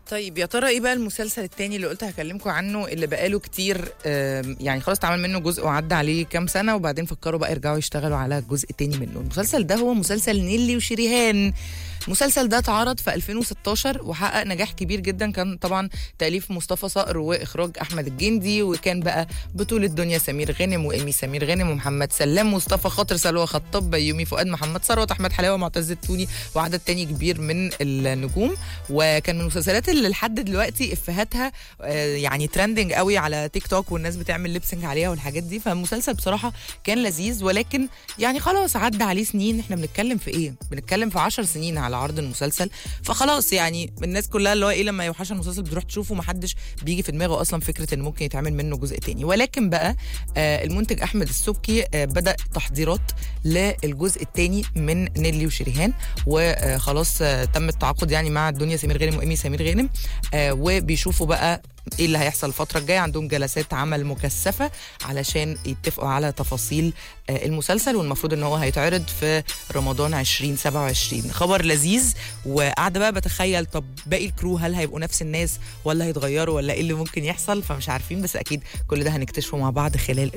طيب يا ترى ايه بقى المسلسل التاني اللي قلت هكلمكم عنه اللي بقاله كتير آم، يعني خلاص اتعمل منه جزء وعدى عليه كام سنه وبعدين فكروا بقى يرجعوا يشتغلوا على الجزء التاني منه المسلسل ده هو مسلسل نيلي وشريهان المسلسل ده اتعرض في 2016 وحقق نجاح كبير جدا كان طبعا تاليف مصطفى صقر واخراج احمد الجندي وكان بقى بطوله دنيا سمير غانم وايمي سمير غانم ومحمد سلام مصطفى خاطر سلوى خطاب بيومي فؤاد محمد ثروت احمد حلاوه معتز التوني وعدد تاني كبير من النجوم وكان من المسلسلات اللي لحد دلوقتي افهاتها آه، يعني ترندنج قوي على تيك توك والناس بتعمل ليبسنج عليها والحاجات دي فالمسلسل بصراحه كان لذيذ ولكن يعني خلاص عدى عليه سنين احنا بنتكلم في ايه بنتكلم في 10 سنين على عرض المسلسل فخلاص يعني الناس كلها اللي هو ايه لما يوحش المسلسل بتروح تشوفه محدش بيجي في دماغه اصلا فكره ان ممكن يتعمل منه جزء تاني ولكن بقى آه المنتج احمد السبكي آه بدا تحضيرات للجزء الثاني من نيلي وشريهان وخلاص آه تم التعاقد يعني مع الدنيا سمير غانم وايمي سمير غانم آه وبيشوفوا بقى ايه اللي هيحصل الفتره الجايه عندهم جلسات عمل مكثفه علشان يتفقوا على تفاصيل آه، المسلسل والمفروض ان هو هيتعرض في رمضان 2027 خبر لذيذ وقاعده بقى بتخيل طب باقي الكرو هل هيبقوا نفس الناس ولا هيتغيروا ولا ايه اللي ممكن يحصل فمش عارفين بس اكيد كل ده هنكتشفه مع بعض خلال